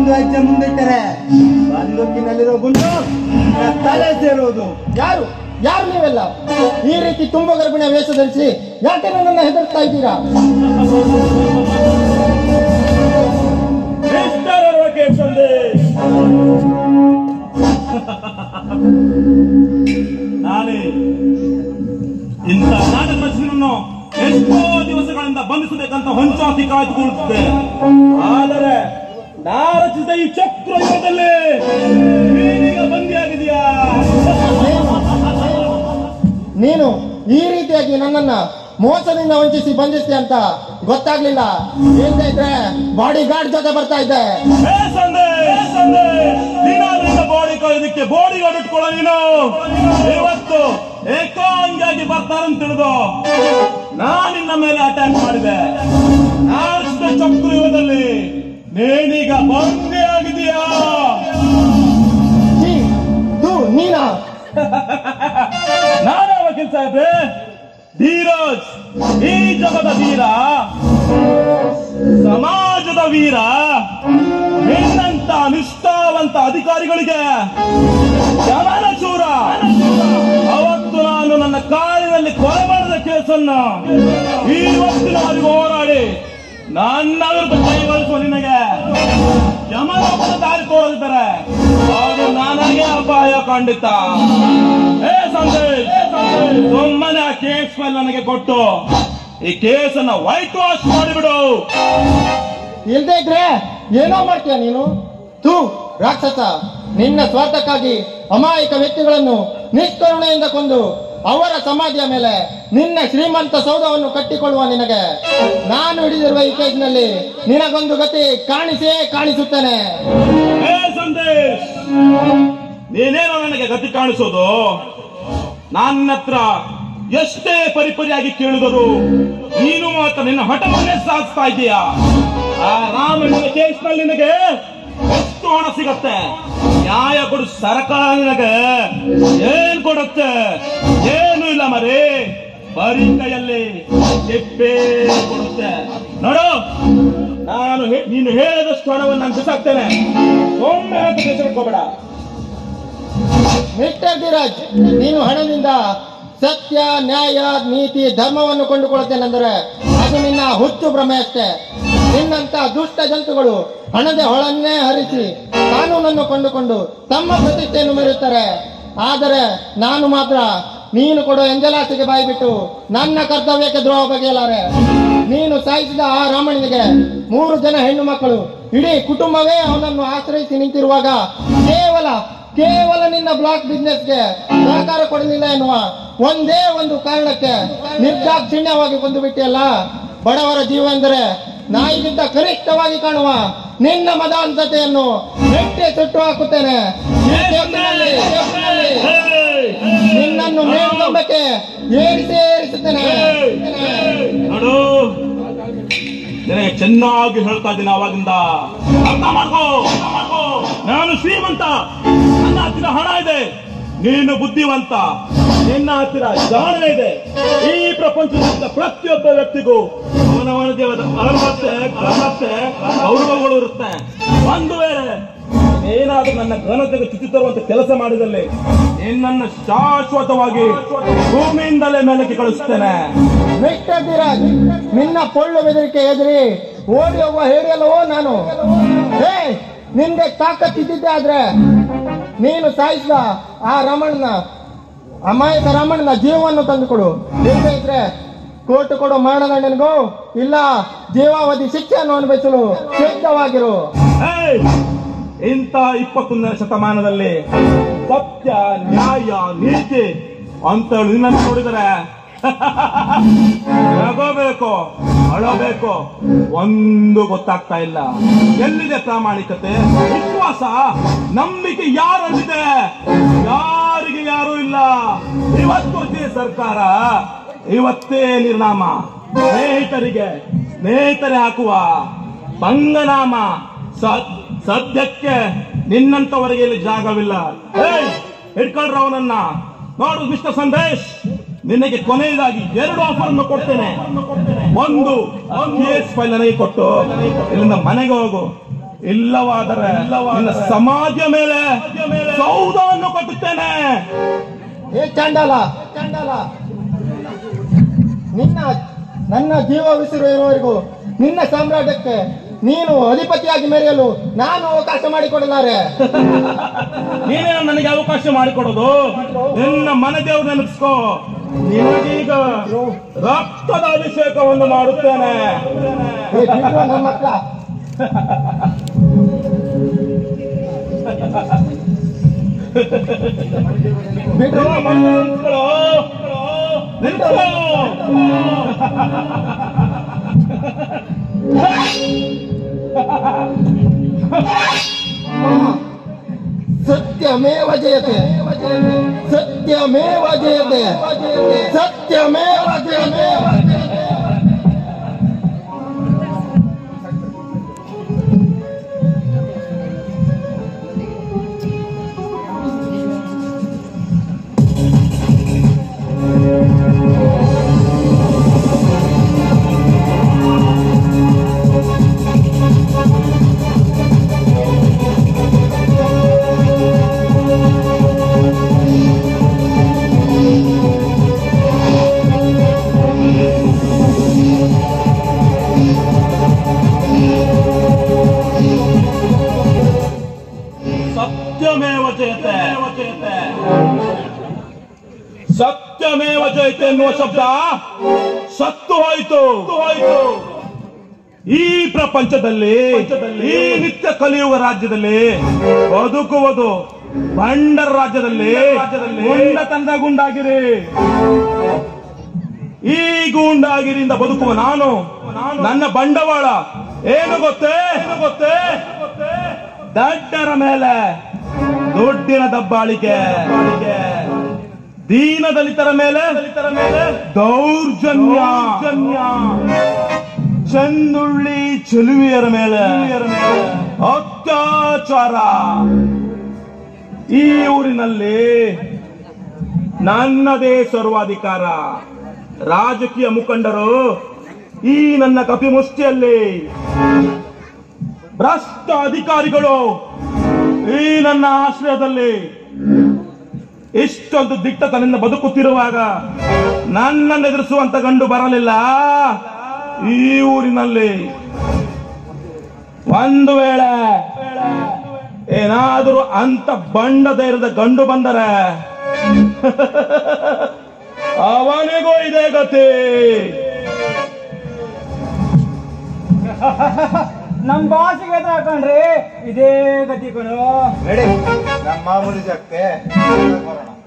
ಒಂದು ಹೆಜ್ಜೆ ಮುಂದಿಟ್ಟರೆ ಬಂದೂಕಿನಲ್ಲಿರೋ ಗುಂಡು ನಿನ್ನ ತಲೆ ಸೇರುವುದು ಯಾರು ಯಾರು ನೀವೆಲ್ಲ ಈ ರೀತಿ ತುಂಬ ಗರ್ಭಿಣಿಯ ವೇಷ ಧರಿಸಿ ಯಾಕೆ ನನ್ನನ್ನು ಹೆದರ್ತಾ ಇದ್ದೀರಾ ಮಿಸ್ಟರ್ ಅಡ್ವೊಕೇಟ್ ಸಂದೇಶ್ ನಾನೇ ಇಂಥ ನಾಟಕ ರಚನೆಯನ್ನು ಎಷ್ಟೋ ದಿವಸಗಳಿಂದ ಬಂಧಿಸಬೇಕಂತ ಹೊಂಚಾತಿ ಕಾಯ್ದುಕೊಳ್ಳುತ್ತಿದ್ದೆ ಆದರೆ ನಾ ರಚಿಸಿದ ಈ ಚಕ್ರಯುಗದಲ್ಲಿ ನೀನೀಗ ಬಂದಿಯಾಗಿದೆಯಾ ನೀನು ಈ ರೀತಿಯಾಗಿ ನನ್ನನ್ನ ಮೋಸದಿಂದ ವಂಚಿಸಿ ಬಂಧಿಸ್ತಿ ಅಂತ ಗೊತ್ತಾಗ್ಲಿಲ್ಲ ಇಲ್ದೇ ಇದ್ರೆ ಬಾಡಿ ಗಾರ್ಡ್ ಜೊತೆ ಬರ್ತಾ ಇದ್ದೆ ಏ ಸಂದೇಶ್ ಸಂದೇಶ್ ನೀನಾದ್ರಿಂದ ಬಾಡಿ ಕಾಯೋದಕ್ಕೆ ಬಾಡಿ ಗಾರ್ಡ್ ಇಟ್ಕೊಳ್ಳೋ ನೀನು ಇವತ್ತು ಏಕಾಂಗಿಯಾಗಿ ಬರ್ತಾರಂತ ತಿಳಿದು ನಾನು ನಿನ್ನ ಮೇಲೆ ಅಟ್ಯಾಕ್ ಮಾಡಿದೆ ನಾಷ್ಟ ಚಕ್ರಯುಗದಲ್ಲಿ ನೀನೀಗ ಬಂದೇ ಆಗಿದೀಯಾ ಛೀ, ಥು, ನೀನಾ ನಾನೇ ವಕೀಲ್ ಸಾಹೇಬ್ರೆ ಧೀರಜ್ ಈ ಜಗದ ವೀರ ಸಮಾಜದ ವೀರ ನಿನ್ನಂತ ನಿಷ್ಠಾವಂತ ಅಧಿಕಾರಿಗಳಿಗೆ ಗಮನ ಚೂರ ಅವತ್ತು ನಾನು ನನ್ನ ಕಾರಿನಲ್ಲಿ ಕೊಲೆ ಮಾಡಿದ ಕೇಸನ್ನ ಇವತ್ತಿನವರೆಗೂ ಹೋರಾಡಿ ನನ್ನ ವಿರುದ್ಧ ಕೈಗೊಳಿಸುವ ನಿನಗೆ ಯಮಲೋಕದ ದಾರಿ ತೋರಿಸಿದ್ದಾರೆ ಅದು ನನಗೆ ಅಪಾಯ ಖಂಡಿತ ಏ ಸಂದೇಶ್ ಸುಮ್ಮನೆ ಆ ಕೇಸ್ ಫೈಲ್ ನನಗೆ ಕೊಟ್ಟು ಈ ಕೇಸನ್ನ ವೈಟ್ ವಾಶ್ ಮಾಡಿಬಿಡು ಇಲ್ದೇ ಇದ್ರೆ ಏನೋ ಮಾಡ್ತೀಯ ನೀನು ತೂ ರಾಕ್ಷಸ ನಿನ್ನ ಸ್ವಾರ್ಥಕ್ಕಾಗಿ ಅಮಾಯಕ ವ್ಯಕ್ತಿಗಳನ್ನು ನಿಷ್ಕರುಣೆಯಿಂದ ಕೊಂದು ಅವರ ಸಮಾಧಿಯ ಮೇಲೆ ನಿನ್ನ ಶ್ರೀಮಂತ ಸೌಧವನ್ನು ಕಟ್ಟಿಕೊಳ್ಳುವ ನಿನಗೆ ನಾನು ಹಿಡಿದಿರುವ ಈ ಕೇಸ್ನಲ್ಲಿ ನಿನಗೊಂದು ಗತಿ ಕಾಣಿಸೇ ಕಾಣಿಸುತ್ತೇನೆ ಏ ಸಂದೇಶ್ ನೀನೇನೋ ನನಗೆ ಗತಿ ಕಾಣಿಸೋದು ನನ್ನ ಹತ್ರ ಎಷ್ಟೇ ಪರಿಪರಿಯಾಗಿ ಕೇಳಿದರು ನೀನು ಮಾತ್ರ ನಿನ್ನ ಹಠವನ್ನೇ ಸಾಧಿಸ್ತಾ ಇದೀಯಾ ಆ ರಾಮಣ್ಣನ ಕೇಸ್ನಲ್ಲಿ ನಿನಗೆ ಎಷ್ಟು ಹಣ ಸಿಗತ್ತೆ ನ್ಯಾಯ ಕೊಡು ಸರ್ಕಾರ ನಿನಗೆ ಏನ್ ಕೊಡುತ್ತೆ ಏನು ಇಲ್ಲ ಮರಿ ಬರೀ ಕೈಯಲ್ಲಿ ಚಿಪ್ಪೇ ಕೊಡುತ್ತೆ ನೋಡು ನಾನು ಹೇ- ನೀನು ಹೇಳಿದಷ್ಟು ಹಣವನ್ನು ನಾನು ಬಿಸಾಕ್ತೇನೆ ಒಮ್ಮೆ ಅಂತ ಹೆಸರುಕೋಬೇಡ ಮಿಸ್ಟರ್ ಧೀರಜ್ ನೀನು ಹಣದಿಂದ ಸತ್ಯ ನ್ಯಾಯ ನೀತಿ ಧರ್ಮವನ್ನು ಕೊಂಡುಕೊಳ್ಳುತ್ತೇನೆಂದರೆ ಅದು ನಿನ್ನ ಹುಚ್ಚು ಭ್ರಮೆ ಅಷ್ಟೇ ನಿನ್ನಂತ ದುಷ್ಟ ಜಂತುಗಳು ಹಣದ ಹೊಳನ್ನೇ ಹರಿಸಿ ಕಾನೂನನ್ನು ಕೊಂಡುಕೊಂಡು ತಮ್ಮ ಪ್ರತಿಷ್ಠೆಯನ್ನು ಮೆರೆಯುತ್ತಾರೆ ಆದರೆ ನಾನು ಮಾತ್ರ ನೀನು ಕೊಡೋ ಎಂಜಲಾಸಿಗೆ ಬಾಯಿ ಬಿಟ್ಟು ನನ್ನ ಕರ್ತವ್ಯಕ್ಕೆ ದ್ರೋಹ ಬಗೆಯಲಾರೆ ನೀನು ಸಾಯಿಸಿದ ಆ ರಾಮಣ್ಣನಿಗೆ ಮೂರು ಜನ ಹೆಣ್ಣು ಮಕ್ಕಳು ಇಡೀ ಕುಟುಂಬವೇ ಅವನನ್ನು ಆಶ್ರಯಿಸಿ ನಿಂತಿರುವಾಗ ಕೇವಲ ಕೇವಲ ನಿನ್ನ ಬ್ಲಾಕ್ ಬಿಸ್ನೆಸ್ಗೆ ಸಹಕಾರ ಕೊಡಲಿಲ್ಲ ಎನ್ನುವ ಒಂದೇ ಒಂದು ಕಾರಣಕ್ಕೆ ನಿರ್ದಾಕ್ಷಿಣ್ಯವಾಗಿ ಕೊಂದು ಬಿಟ್ಟಿಯಲ್ಲ ಬಡವರ ಜೀವ ಎಂದರೆ ನಾಯಿಗಿಂತ ಕನಿಷ್ಠವಾಗಿ ಕಾಣುವ ನಿನ್ನ ಮದಾಂತತೆಯನ್ನು ಮೆಟ್ಟೆ ಸುಟ್ಟು ಹಾಕುತ್ತೇನೆ ಈ ಕೇಸಿನಲ್ಲಿ- ಕೇಸಿನಲ್ಲಿ ನಿನ್ನನ್ನು ಮೇಲ್ಗಂಬಕ್ಕೆ ಏರಿಸಿ ಏರಿಸುತ್ತೇನೆ ನೋಡು ನಿನಗೆ ಚೆನ್ನಾಗಿ ಹೇಳ್ತಾ ಇದ್ದೀನಿ ಅವಾಗಿಂದ ಅರ್ಥ ಮಾಡ್ಕೋ ಅರ್ಥ ಮಾಡ್ಕೋ. ನಾನು ಶ್ರೀಮಂತ ನನ್ನ ಹತ್ತಿರ ಹಣ ಇದೆ ನೀನು ಬುದ್ಧಿವಂತ ನಿನ್ನ ಹತ್ತಿರ ಜಾಣವೇ ಇದೆ ಈ ಪ್ರಪಂಚದ ಪ್ರತಿಯೊಬ್ಬ ವ್ಯಕ್ತಿಗೂ ಅವನವನದೇ ಆದ ಅರ್ಹತೆ ಘನತೆ ಗೌರವಗಳು ಇರುತ್ತೆ ಒಂದು ವೇಳೆ ಏನಾದ್ರೂ ನನ್ನ ಘನತೆಗೆ ಚ್ಯುತಿ ತರುವಂತ ಕೆಲಸ ಮಾಡಿದಲ್ಲಿ ನಿನ್ನನ್ನು ಶಾಶ್ವತವಾಗಿ ಭೂಮಿಯಿಂದಲೇ ಮೇಲಕ್ಕೆ ಕಳಿಸ್ತೇನೆ ಮಿಸ್ಟರ್ ಧೀರಜ್ ನಿನ್ನ ಪೊಳ್ಳು ಬೆದರಿಕೆ ಎದುರಿ ಓಡಿ ಹೋಗುವ ಹೇಳಿಯಲ್ಲವೋ ನಾನು ಹೇ ನಿನ್ಗೆ ತಾಕತ್ತಿದ್ದಿದ್ದೆ ಆದ್ರೆ ನೀನು ಸಾಯಿಸಿದ ಆ ರಮಣನ ಅಮಾಯಕ ರಮಣನ ಜೀವವನ್ನು ತಂದುಕೊಡು ಇಲ್ಲದೆ ಇದ್ರೆ ಕೋರ್ಟ್ ಕೊಡೋ ಮರಣದಂಡನಿಗೂ ಇಲ್ಲ ಜೀವಾವಧಿ ಶಿಕ್ಷೆಯನ್ನು ಅನುಭವಿಸಲು ಸಿದ್ಧವಾಗಿರು ಏಯ್! ಇಂಥ ಇಪ್ಪತ್ತೊಂದನೇ ಶತಮಾನದಲ್ಲಿ ಸತ್ಯ ನ್ಯಾಯ ನೀತಿ ಅಂತ ಹೇಳಿ ನಿನ್ನನ್ನು ನೋಡಿದರೆ ನಗೋಬೇಕು ಅಳಬೇಕು ಒಂದು ಗೊತ್ತಾಗ್ತಾ ಇಲ್ಲ ಎಲ್ಲಿದೆ ಪ್ರಾಮಾಣಿಕತೆ ವಿಶ್ವಾಸ ನಂಬಿಕೆ ಯಾರಲ್ಲಿದೆ ಯಾರಿಗೆ ಯಾರು ಇಲ್ಲ ಇವತ್ತು ಈ ಸರ್ಕಾರ ಇವತ್ತೇ ನಿರ್ನಾಮ ಸ್ನೇಹಿತರಿಗೆ ಸ್ನೇಹಿತರೆ ಹಾಕುವ ಪಂಗನಾಮ ಸ- ಸದ್ಯಕ್ಕೆ ನಿನ್ನಂತವರಿಗೆ ಇಲ್ಲಿ ಜಾಗವಿಲ್ಲ ಏಯ್, ಹಿಡ್ಕೊಳ್ರ ಅವನನ್ನ ನೋಡು ಮಿಸ್ಟರ್ ಸಂದೇಶ್ ನಿನಗೆ ಕೊನೆಯದಾಗಿ ಎರಡು ಆಫರ್ ಅನ್ನು ಕೊಡ್ತೇನೆ ಒಂದು ಕೇಸ್ ಫೈಲ್ ನನಗೆ ಕೊಟ್ಟು ಇಲ್ಲಿಂದ ಮನೆಗೆ ಹೋಗು ಇಲ್ಲವಾದರೆ ನಿನ್ನ ಸಮಾಜ ಮೇಲೆ ಸೌಧವನ್ನು ಕಟ್ಟುತ್ತೇನೆ ಏ ಚಂಡಾಲ ಚಂಡಾಲ ನಿನ್ನ ನನ್ನ ಜೀವ ಉಸಿರುವವರೆಗೂ ನಿನ್ನ ಸಾಮ್ರಾಜ್ಯಕ್ಕೆ ನೀನು ಅಧಿಪತಿಯಾಗಿ ಮೆರೆಯಲು ನಾನು ಅವಕಾಶ ಮಾಡಿಕೊಡಲಾರೆ ನೀನೇ ನನಗೆ ಅವಕಾಶ ಮಾಡಿಕೊಡೋದು ನಿನ್ನ ಮನೆ ದೇವ್ರು ನೆನಪಿಸ್ಕೋ ನಿನಗೀಗ ರಕ್ತದ ಅಭಿಷೇಕವನ್ನು ಮಾಡುತ್ತೇನೆ ಏ, ಬಿಡ್ರೋ ನಮ್ಮ ಮಕ್ಳ ಬಿಡ್ರೋ ನಿನ್ನ ಮನೆ ನೆನ್ಸ್ಕೊಳ್ಳೋ. ನೆನ್ಸ್ಕೊಳ್ಳೋ. ಸತ್ಯಮೇವ ಜಯತೆ ಸತ್ಯಮೇವ ಜಯತೆ ಸತ್ಯಮೇವ ಜಯತೆ ಸತ್ಯಮೇವ ಜಯತೆ ಸತ್ಯಮೇವ ಜಯತೆ ಎನ್ನುವ ಶಬ್ದ ಸತ್ತು ಹೋಯಿತು ಹೋಯಿತು ಈ ಪ್ರಪಂಚದಲ್ಲಿ ಈ ನಿತ್ಯ ಕಲಿಯುವ ರಾಜ್ಯದಲ್ಲಿ ಬದುಕುವುದು ಬಂಡರ ರಾಜ್ಯದಲ್ಲಿ ಗುಂಡತನದ ಗುಂಡಾಗಿರಿ ಈ ಗೂಂಡಾಗಿರಿಯಿಂದ ಬದುಕುವ ನಾನು ನನ್ನ ಬಂಡವಾಳ ಏನು ಗೊತ್ತೇ ಏನು ಗೊತ್ತೇ ದಡ್ಡರ ಮೇಲೆ ದುಡ್ಡಿನ ದಬ್ಬಾಳಿಕೆ ದೀನ ದಲಿತರ ಮೇಲೆ ದಲಿತರ ಮೇಲೆ ದೌರ್ಜನ್ಯ ಚಂದುಳ್ಳಿ ಚೆಲುವಿಯರ ಮೇಲೆ ಅತ್ಯಾಚಾರ ಈ ಊರಿನಲ್ಲಿ ನನ್ನದೇ ಸರ್ವಾಧಿಕಾರ ರಾಜಕೀಯ ಮುಖಂಡರು ಈ ನನ್ನ ಕಪಿಮುಷ್ಟಿಯಲ್ಲಿ ಭ್ರಷ್ಟ ಅಧಿಕಾರಿಗಳು ಈ ನನ್ನ ಆಶ್ರಯದಲ್ಲಿ ಇಷ್ಟೊಂದು ದಿಟ್ಟತನದಿಂದ ಬದುಕುತ್ತಿರುವಾಗ ನನ್ನನ್ನು ಎದುರಿಸುವಂತ ಗಂಡು ಬರಲಿಲ್ಲ ಈ ಊರಿನಲ್ಲಿ ಒಂದು ವೇಳೆ ಏನಾದರೂ ಅಂತ ಬಂಡ ಧೈರ್ಯದ ಗಂಡು ಬಂದರೆ ಅವನಿಗೂ ಇದೇ ಗತಿ ನಮ್ ಬಾಸಿಗೆ ಎದುರು ಹಾಕೊಂಡ್ರಿ ಇದೇ ಗತಿ ಕಣೋ ನಡಿ ನಮ್ಮ ಮಾಮೂಲಿ ಜಾಗಕ್ಕೆ ಬರೋಣ